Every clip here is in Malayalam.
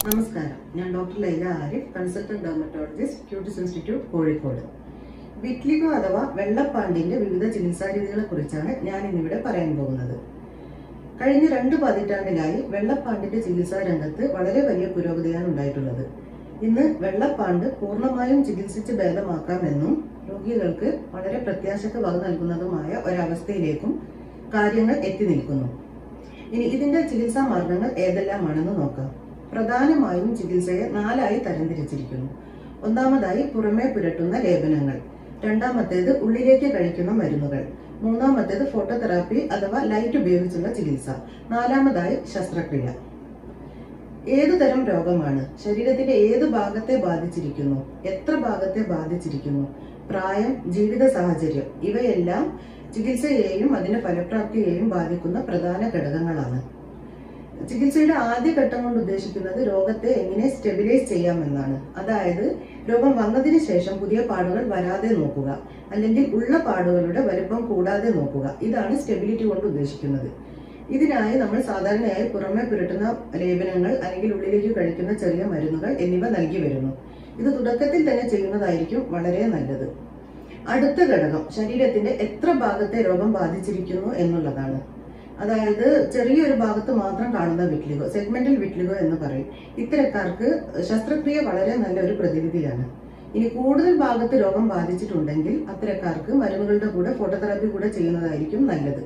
നമസ്കാരം ഞാൻ doctor Laila Arif consultant dermatologist Cutis institute Kozhikode vitiligo അഥവാ വെള്ളപ്പാണ്ടിന്റെ വിവിധ ചികിത്സാ രീതികളെ കുറിച്ചാണ് ഞാൻ ഇന്നിവിടെ പറയാൻ പോകുന്നത് കഴിഞ്ഞ രണ്ട് പതിറ്റാണ്ടിലായി വെള്ളപ്പാണ്ടിന്റെ ചികിത്സാ രംഗത്ത് വളരെ വലിയ പുരോഗതിയാണ് ഉണ്ടായിട്ടുള്ളത് ഇന്ന് വെള്ളപ്പാണ്ട് പൂർണ്ണമായും ചികിത്സിച്ച് ഭേദമാക്കാമെന്നും രോഗികൾക്ക് വളരെ പ്രത്യാശക്ക് വക നൽകുന്നതുമായ ഒരവസ്ഥയിലേക്കും കാര്യങ്ങൾ എത്തി നിൽക്കുന്നു ഇനി ഇതിന്റെ ചികിത്സാ മാർഗങ്ങൾ ഏതെല്ലാമാണെന്ന് നോക്കാം പ്രധാനമായും ചികിത്സയെ നാലായി തരംതിരിച്ചിരിക്കുന്നു ഒന്നാമതായി പുറമേ പുരട്ടുന്ന ലേപനങ്ങൾ രണ്ടാമത്തേത് ഉള്ളിലേക്ക് കഴിക്കുന്ന മരുന്നുകൾ മൂന്നാമത്തേത് ഫോട്ടോതെറാപ്പി അഥവാ ലൈറ്റ് ഉപയോഗിച്ചുള്ള ചികിത്സ നാലാമതായി ശസ്ത്രക്രിയ ഏതുതരം രോഗമാണ് ശരീരത്തിന്റെ ഏത് ഭാഗത്തെ ബാധിച്ചിരിക്കുന്നു എത്ര ഭാഗത്തെ ബാധിച്ചിരിക്കുന്നു പ്രായം ജീവിത സാഹചര്യം ഇവയെല്ലാം ചികിത്സയെയും അതിന്റെ ഫലപ്രാപ്തിയെയും ബാധിക്കുന്ന പ്രധാന ഘടകങ്ങളാണ് ചികിത്സയുടെ ആദ്യ ഘട്ടം കൊണ്ട് ഉദ്ദേശിക്കുന്നത് രോഗത്തെ എങ്ങനെ സ്റ്റെബിലൈസ് ചെയ്യാമെന്നാണ് അതായത് രോഗം വന്നതിന് ശേഷം പുതിയ പാടുകൾ വരാതെ നോക്കുക അല്ലെങ്കിൽ ഉള്ള പാടുകളുടെ വലുപ്പം കൂടാതെ നോക്കുക ഇതാണ് സ്റ്റെബിലിറ്റി കൊണ്ട് ഉദ്ദേശിക്കുന്നത് ഇതിനായി നമ്മൾ സാധാരണയായി പുറമെ പുരട്ടുന്ന ലേപനങ്ങൾ അല്ലെങ്കിൽ ഉള്ളിലേക്ക് കഴിക്കുന്ന ചെറിയ മരുന്നുകൾ എന്നിവ നൽകി വരുന്നു ഇത് തുടക്കത്തിൽ തന്നെ ചെയ്യുന്നതായിരിക്കും വളരെ നല്ലത് അടുത്ത ഘടകം ശരീരത്തിന്റെ എത്ര ഭാഗത്തെ രോഗം ബാധിച്ചിരിക്കുന്നു എന്നുള്ളതാണ് അതായത് ചെറിയൊരു ഭാഗത്ത് മാത്രം കാണുന്ന വിറ്റ്ലിഗോ സെഗ്മെന്റൽ വിറ്റ്ലിഗോ എന്ന് പറയും ഇത്തരക്കാർക്ക് ശസ്ത്രക്രിയ വളരെ നല്ല ഒരു പ്രതിവിധിയാണ് ഇനി കൂടുതൽ ഭാഗത്ത് രോഗം ബാധിച്ചിട്ടുണ്ടെങ്കിൽ അത്തരക്കാർക്ക് മരുന്നുകളുടെ കൂടെ ഫോട്ടോതെറാപ്പി കൂടെ ചെയ്യുന്നതായിരിക്കും നല്ലത്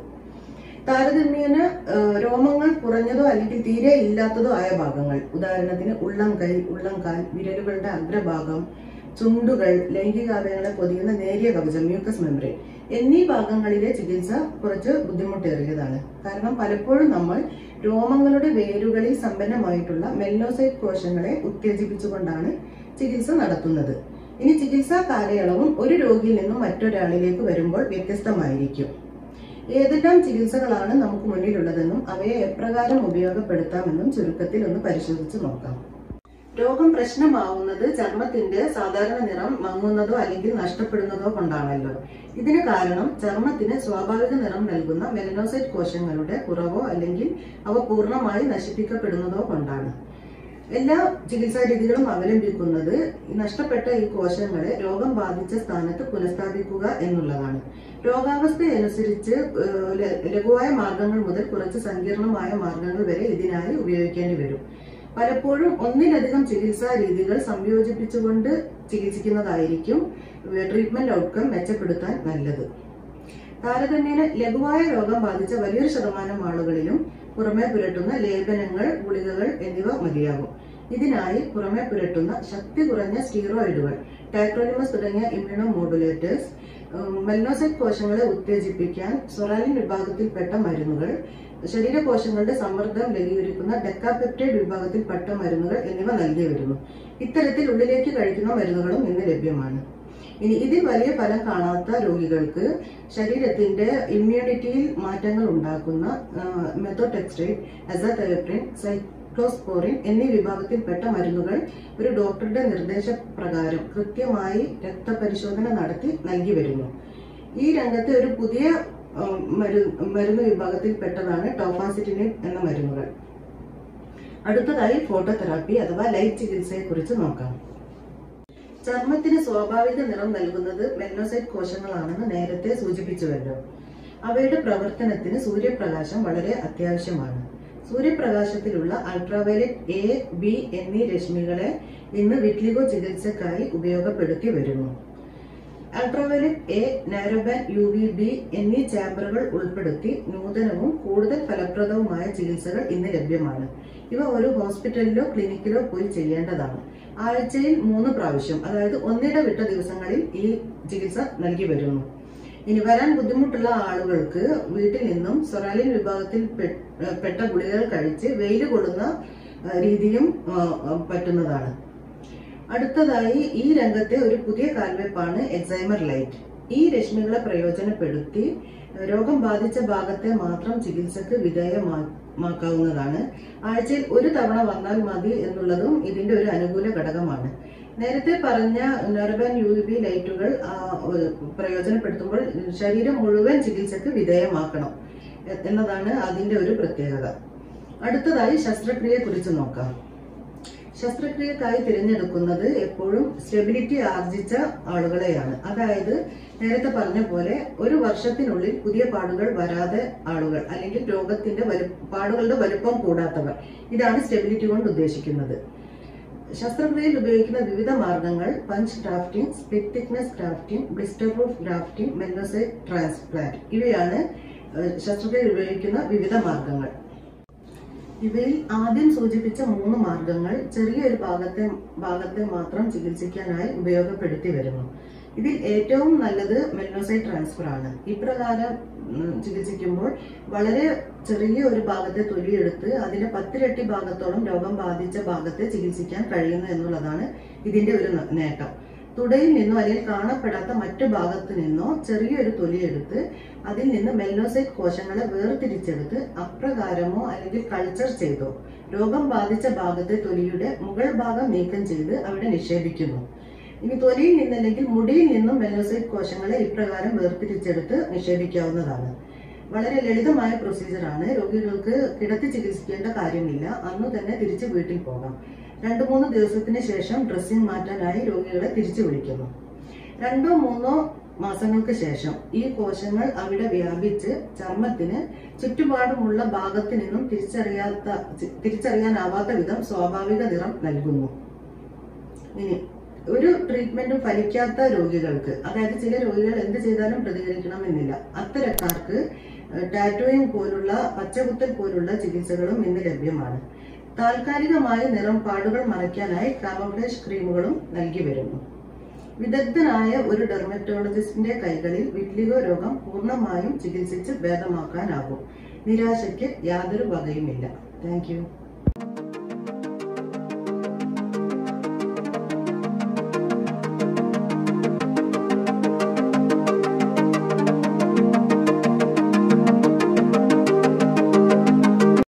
താരതമ്യേന ഏഹ്, രോമങ്ങൾ കുറഞ്ഞതോ അല്ലെങ്കിൽ തീരെ ഇല്ലാത്തതോ ആയ ഭാഗങ്ങൾ ഉദാഹരണത്തിന് ഉള്ളം കൈ ഉള്ളംകാൽ വിരലുകളുടെ അഗ്രഭാഗം ചുണ്ടുകൾ ലൈംഗികാവയവങ്ങളെ പൊതിയുന്ന നേരിയ കവചം മ്യൂക്കസ് മെമ്പറേൻ എന്നീ ഭാഗങ്ങളിലെ ചികിത്സ കുറച്ച് ബുദ്ധിമുട്ടേറിയതാണ് കാരണം പലപ്പോഴും നമ്മൾ രോമങ്ങളുടെ വേരുകളിൽ സമ്പന്നമായിട്ടുള്ള മെല്ലോസൈറ്റ് കോശങ്ങളെ ഉത്തേജിപ്പിച്ചുകൊണ്ടാണ് ചികിത്സ നടത്തുന്നത് ഇനി ചികിത്സാ കാലയളവും ഒരു രോഗിയിൽ നിന്നും മറ്റൊരാളിലേക്ക് വരുമ്പോൾ വ്യത്യസ്തമായിരിക്കും ഏതെല്ലാം ചികിത്സകളാണ് നമുക്ക് മുന്നിലുള്ളതെന്നും അവയെ എപ്രകാരം ഉപയോഗപ്പെടുത്താമെന്നും ചുരുക്കത്തിൽ ഒന്ന് പരിശോധിച്ച് നോക്കാം രോഗം പ്രശ്നമാവുന്നത് ചർമ്മത്തിന്റെ സാധാരണ നിറം മങ്ങുന്നതോ അല്ലെങ്കിൽ നഷ്ടപ്പെടുന്നതോ കൊണ്ടാണല്ലോ ഇതിന് കാരണം ചർമ്മത്തിന് സ്വാഭാവിക നിറം നൽകുന്ന മെലനോസൈറ്റ് കോശങ്ങളുടെ കുറവോ അല്ലെങ്കിൽ അവ പൂർണ്ണമായി നശിപ്പിക്കപ്പെടുന്നതോ കൊണ്ടാണ് എല്ലാ ചികിത്സാ രീതികളും അവലംബിക്കുന്നത് ഈ നഷ്ടപ്പെട്ട ഈ കോശങ്ങളെ രോഗം ബാധിച്ച സ്ഥാനത്ത് പുനഃസ്ഥാപിക്കുക എന്നുള്ളതാണ് രോഗാവസ്ഥയനുസരിച്ച് ഏഹ്, ല- ലഘുവായ മാർഗങ്ങൾ മുതൽ കുറച്ച് സങ്കീർണമായ മാർഗങ്ങൾ വരെ ഇതിനായി ഉപയോഗിക്കേണ്ടി വരും പലപ്പോഴും ഒന്നിലധികം ചികിത്സാ രീതികൾ സംയോജിപ്പിച്ചുകൊണ്ട് ചികിത്സിക്കുന്നതായിരിക്കും ട്രീറ്റ്മെന്റ് ഔട്ട്കം മെച്ചപ്പെടുത്താൻ നല്ലത് താരതമ്യേന ലഘുവായ രോഗം ബാധിച്ച വലിയൊരു ശതമാനം ആളുകളിലും പുറമെ പുരട്ടുന്ന ലേപനങ്ങൾ ഗുളികകൾ എന്നിവ മതിയാകും ഇതിനായി പുറമെ പുരട്ടുന്ന ശക്തി കുറഞ്ഞ സ്റ്റീറോയിഡുകൾ ടാക്രോണിമസ് തുടങ്ങിയ ഇമ്മ്യൂണോ മോഡുലേറ്റേഴ്സ് മെല്ലോസൈറ്റ് കോശങ്ങളെ ഉത്തേജിപ്പിക്കാൻ സൊറാലിൻ വിഭാഗത്തിൽപ്പെട്ട മരുന്നുകൾ ശരീരകോശങ്ങളുടെ സമ്മർദ്ദം ലഘൂകരിക്കുന്ന ഡെക്കാപെപ്റ്റൈഡ് വിഭാഗത്തിൽപ്പെട്ട മരുന്നുകൾ എന്നിവ നൽകി വരുന്നു ഇത്തരത്തിൽ ഉള്ളിലേക്ക് കഴിക്കുന്ന മരുന്നുകളും ഇന്ന് ലഭ്യമാണ് ഇനി ഇതിൽ വലിയ ഫലം കാണാത്ത രോഗികൾക്ക് ശരീരത്തിന്റെ ഇമ്മ്യൂണിറ്റിയിൽ മാറ്റങ്ങൾ ഉണ്ടാക്കുന്ന മെത്തോടെക്സ്ട്രേറ്റ് അസതയോപ്രിൻ സൈക്ലോസ്പോറിൻ എന്നീ വിഭാഗത്തിൽപ്പെട്ട മരുന്നുകൾ ഒരു ഡോക്ടറുടെ നിർദ്ദേശപ്രകാരം കൃത്യമായി രക്തപരിശോധന നടത്തി നൽകി വരുന്നു ഈ രംഗത്തെ ഒരു പുതിയ ഉം, മരു മരുന്ന് വിഭാഗത്തിൽപ്പെട്ടതാണ് ടോഫാസിറ്റിനിൻ എന്ന മരുന്നുകൾ അടുത്തതായി ഫോട്ടോതെറാപ്പി അഥവാ ലൈറ്റ് ചികിത്സയെ കുറിച്ച് നോക്കാം ചർമ്മത്തിന് സ്വാഭാവിക നിറം നൽകുന്നത് മെലനോസൈറ്റ് കോശങ്ങളാണെന്ന് നേരത്തെ സൂചിപ്പിച്ചുവല്ലോ അവയുടെ പ്രവർത്തനത്തിന് സൂര്യപ്രകാശം വളരെ അത്യാവശ്യമാണ് സൂര്യപ്രകാശത്തിലുള്ള അൾട്രാവയലറ്റ് എ ബി എന്നീ രശ്മികളെ ഇന്ന് വിറ്റ്ലിഗോ ചികിത്സക്കായി ഉപയോഗപ്പെടുത്തി വരുന്നു ultraviolet A narrowband U V B എന്നീ ചാമ്പറുകൾ ഉൾപ്പെടുത്തി നൂതനവും കൂടുതൽ ഫലപ്രദവുമായ ചികിത്സകൾ ഇന്ന് ലഭ്യമാണ് ഇവ ഒരു ഹോസ്പിറ്റലിലോ ക്ലിനിക്കിലോ പോയി ചെയ്യേണ്ടതാണ് ആഴ്ചയിൽ മൂന്ന് പ്രാവശ്യം അതായത് ഒന്നിടവിട്ട ദിവസങ്ങളിൽ ഈ ചികിത്സ നൽകി വരുന്നു ഇനി വരാൻ ബുദ്ധിമുട്ടുള്ള ആളുകൾക്ക് വീട്ടിൽ നിന്നും സൊറാലിൻ വിഭാഗത്തിൽ പെ- പെട്ട ഗുളികകൾ കഴിച്ച് വെയിൽ കൊള്ളുന്ന ആ, രീതിയും ആ, ആ, പറ്റുന്നതാണ് അടുത്തതായി ഈ രംഗത്തെ ഒരു പുതിയ കാൽവെപ്പാണ് എക്സൈമർ ലൈറ്റ് ഈ രശ്മികളെ പ്രയോജനപ്പെടുത്തി രോഗം ബാധിച്ച ഭാഗത്തെ മാത്രം ചികിത്സക്ക് വിധേയമാക്കാവുന്നതാണ് ആഴ്ചയിൽ ഒരു തവണ വന്നാൽ മതി എന്നുള്ളതും ഇതിന്റെ ഒരു അനുകൂല ഘടകമാണ് നേരത്തെ പറഞ്ഞ നെർബൻ യു ബി ലൈറ്റുകൾ ആ, ഒരു പ്രയോജനപ്പെടുത്തുമ്പോൾ ശരീരം മുഴുവൻ ചികിത്സക്ക് വിധേയമാക്കണം എ- എന്നതാണ് അതിന്റെ ഒരു പ്രത്യേകത അടുത്തതായി ശസ്ത്രക്രിയയെ കുറിച്ച് നോക്കാം ശസ്ത്രക്രിയക്കായി തിരഞ്ഞെടുക്കുന്നത് എപ്പോഴും സ്റ്റെബിലിറ്റി ആർജിച്ച ആളുകളെയാണ് അതായത് നേരത്തെ പറഞ്ഞ പോലെ ഒരു വർഷത്തിനുള്ളിൽ പുതിയ പാടുകൾ വരാതെ ആളുകൾ അല്ലെങ്കിൽ രോഗത്തിന്റെ വലു പാടുകളുടെ വലുപ്പം കൂടാത്തവർ ഇതാണ് സ്റ്റെബിലിറ്റി കൊണ്ട് ഉദ്ദേശിക്കുന്നത് ശസ്ത്രക്രിയയിൽ ഉപയോഗിക്കുന്ന വിവിധ മാർഗങ്ങൾ punch grafting split thickness grafting blister proof grafting melanocyte transplant ഇവയാണ് ഏഹ്, ശസ്ത്രക്രിയയിൽ ഉപയോഗിക്കുന്ന വിവിധ മാർഗങ്ങൾ ഇവയിൽ ആദ്യം സൂചിപ്പിച്ച മൂന്ന് മാർഗങ്ങൾ ചെറിയൊരു ഭാഗത്തെ ഭാഗത്തെ മാത്രം ചികിത്സിക്കാനായി ഉപയോഗപ്പെടുത്തി വരുന്നു ഇതിൽ ഏറ്റവും നല്ലത് മെല്ലോസൈറ്റ് ട്രാൻസ്ഫർ ആണ് ഇപ്രകാരം ഉം, ചികിത്സിക്കുമ്പോൾ വളരെ ചെറിയ ഒരു ഭാഗത്തെ തൊലിയെടുത്ത് അതിന്റെ പത്തിരട്ടി ഭാഗത്തോളം രോഗം ബാധിച്ച ഭാഗത്തെ ചികിത്സിക്കാൻ കഴിയുന്നു എന്നുള്ളതാണ് ഇതിന്റെ ഒരു ന- നേട്ടം തുടയിൽ നിന്നോ അല്ലെങ്കിൽ കാണപ്പെടാത്ത മറ്റു ഭാഗത്തു നിന്നോ ചെറിയൊരു തൊലിയെടുത്ത് അതിൽ നിന്ന് മെല്ലോസൈറ്റ് കോശങ്ങളെ വേർതിരിച്ചെടുത്ത് അപ്രകാരമോ അല്ലെങ്കിൽ കൾച്ചർ ചെയ്തോ രോഗം ബാധിച്ച ഭാഗത്തെ തൊലിയുടെ മുകൾ ഭാഗം നീക്കം ചെയ്ത് അവിടെ നിക്ഷേപിക്കുന്നു ഇനി തൊലിയിൽ നിന്നല്ലെങ്കിൽ മുടിയിൽ നിന്നും മെല്ലോസൈറ്റ് കോശങ്ങളെ ഇപ്രകാരം വേർതിരിച്ചെടുത്ത് നിക്ഷേപിക്കാവുന്നതാണ് വളരെ ലളിതമായ പ്രൊസീജിയറാണ് രോഗികൾക്ക് കിടത്തി ചികിത്സിക്കേണ്ട കാര്യമില്ല അന്ന് തന്നെ തിരിച്ച് വീട്ടിൽ പോകാം രണ്ടു മൂന്ന് ദിവസത്തിന് ശേഷം ഡ്രസ്സിംഗ് മാറ്റാനായി രോഗികളെ തിരിച്ചു വിളിക്കുന്നു രണ്ടോ മൂന്നോ മാസങ്ങൾക്ക് ശേഷം ഈ കോശങ്ങൾ അവിടെ വ്യാപിച്ച് ചർമ്മത്തിന് ചുറ്റുപാടുമുള്ള ഭാഗത്ത് നിന്നും തിരിച്ചറിയാത്ത തിരിച്ചറിയാനാവാത്ത വിധം സ്വാഭാവിക നിറം നൽകുന്നു ഇനി ഒരു ട്രീറ്റ്മെന്റും ഫലിക്കാത്ത രോഗികൾക്ക് അതായത് ചില രോഗികൾ എന്ത് ചെയ്താലും പ്രതികരിക്കണമെന്നില്ല അത്തരക്കാർക്ക് ടാറ്റോയിങ് പോലുള്ള പച്ചകുത്തൽ പോലുള്ള ചികിത്സകളും ഇന്ന് ലഭ്യമാണ് താൽക്കാലികമായി നിറം പാടുകൾ മറയ്ക്കാനായി കാമോഫ്ലേഷ് ക്രീമുകളും നൽകി വരുന്നു വിദഗ്ധനായ ഒരു ഡെർമറ്റോളജിസ്റ്റിന്റെ കൈകളിൽ വിറ്റ്ലിഗോ രോഗം പൂർണ്ണമായും ചികിത്സിച്ച് ഭേദമാക്കാനാകും നിരാശയ്ക്ക് യാതൊരു വകയുമില്ല താങ്ക് യു